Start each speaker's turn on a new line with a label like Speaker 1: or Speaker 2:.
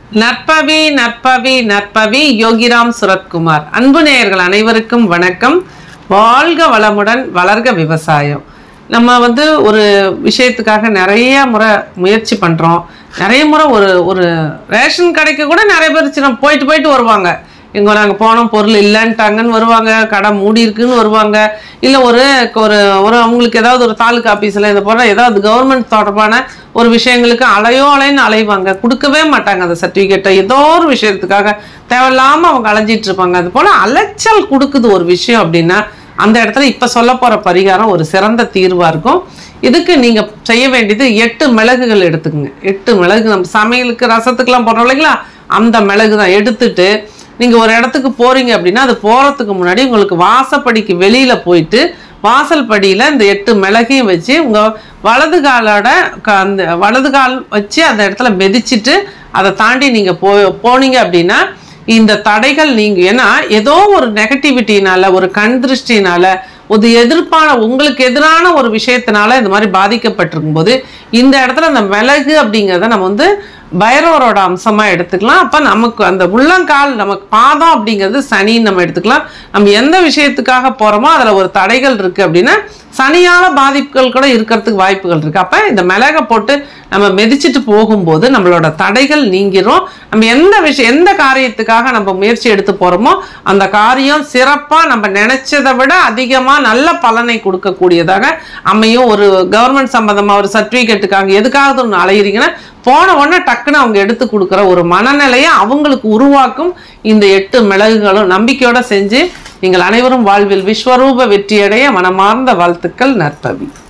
Speaker 1: நற்பவி நற்பவி நற்பவி யோகிராம் சுரத்குமார் அன்பு நேயர்கள் அனைவருக்கும் வணக்கம் வாழ்க வளமுடன் வளர்க விவசாயம் நம்ம வந்து ஒரு விஷயத்துக்காக நிறைய முறை முயற்சி பண்ணுறோம் நிறைய முறை ஒரு ஒரு ரேஷன் கடைக்கு கூட நிறைய பேர் சின்ன போயிட்டு போயிட்டு வருவாங்க இங்கே நாங்கள் போனோம் பொருள் இல்லைன்ட்டாங்கன்னு வருவாங்க கடை மூடி இருக்குன்னு வருவாங்க இல்லை ஒரு ஒரு ஒரு அவங்களுக்கு ஏதாவது ஒரு தாலுக்கா ஆஃபீஸில் இந்த போல ஏதாவது கவர்மெண்ட் தொடர்பான ஒரு விஷயங்களுக்கு அலையோ அலைன்னு அலைவாங்க கொடுக்கவே மாட்டாங்க அந்த சர்டிஃபிகேட்டை ஏதோ ஒரு விஷயத்துக்காக தேவையில்லாமல் அவங்க அலைஞ்சிட்டு இருப்பாங்க அது போல் அலைச்சல் கொடுக்குது ஒரு விஷயம் அப்படின்னா அந்த இடத்துல இப்போ சொல்ல போகிற பரிகாரம் ஒரு சிறந்த தீர்வாக இருக்கும் இதுக்கு நீங்கள் செய்ய வேண்டியது எட்டு மிளகுகள் எடுத்துக்கோங்க எட்டு மிளகு நம்ம சமையலுக்கு ரசத்துக்கெல்லாம் போடுறோம் இல்லைங்களா அந்த மிளகு தான் எடுத்துட்டு நீங்கள் ஒரு இடத்துக்கு போகிறீங்க அப்படின்னா அது போகிறதுக்கு முன்னாடி உங்களுக்கு வாசப்படிக்கு வெளியில் போயிட்டு வாசல் படியில் இந்த எட்டு மிளகையும் வச்சு உங்கள் வலது காலோட க- அந்த வலது கால் வச்சு அந்த இடத்துல மிதிச்சிட்டு அதை தாண்டி நீங்கள் போ போனீங்க அப்படின்னா இந்த தடைகள் நீங்க ஏன்னா ஏதோ ஒரு நெகட்டிவிட்டினால ஒரு கண் திருஷ்டினால ஒரு எதிர்ப்பான உங்களுக்கு எதிரான ஒரு விஷயத்தினால இந்த மாதிரி பாதிக்கப்பட்டிருக்கும் போது இந்த இடத்துல அந்த மிளகு அப்படிங்கிறத நம்ம வந்து பைரவரோட அம்சமா எடுத்துக்கலாம் அப்ப நமக்கு அந்த உள்ளங்கால் நமக்கு பாதம் அப்படிங்கிறது சனின்னு நம்ம எடுத்துக்கலாம் நம்ம எந்த விஷயத்துக்காக போறோமோ அதுல ஒரு தடைகள் இருக்கு அப்படின்னா சனியால பாதிப்புகள் கூட இருக்கிறதுக்கு வாய்ப்புகள் இருக்கு அப்ப இந்த மிளகை போட்டு நம்ம மிதிச்சிட்டு போகும்போது நம்மளோட தடைகள் நீங்கிரும் நம்ம எந்த விஷயம் எந்த காரியத்துக்காக நம்ம முயற்சி எடுத்து போறோமோ அந்த காரியம் சிறப்பா நம்ம நினைச்சதை விட அதிகமா நல்ல பலனை கொடுக்கக்கூடியதாக அமையும் ஒரு கவர்மெண்ட் சம்பந்தமா ஒரு சர்டிபிகேட்டுக்காக எதுக்காவது ஒன்று அலையிறீங்கன்னா போன உடனே டக்குன்னு அவங்க எடுத்து கொடுக்குற ஒரு மனநிலையை அவங்களுக்கு உருவாக்கும் இந்த எட்டு மிளகுகளும் நம்பிக்கையோட செஞ்சு நீங்கள் அனைவரும் வாழ்வில் விஸ்வரூப வெற்றியடைய மனமார்ந்த வாழ்த்துக்கள் நற்பவி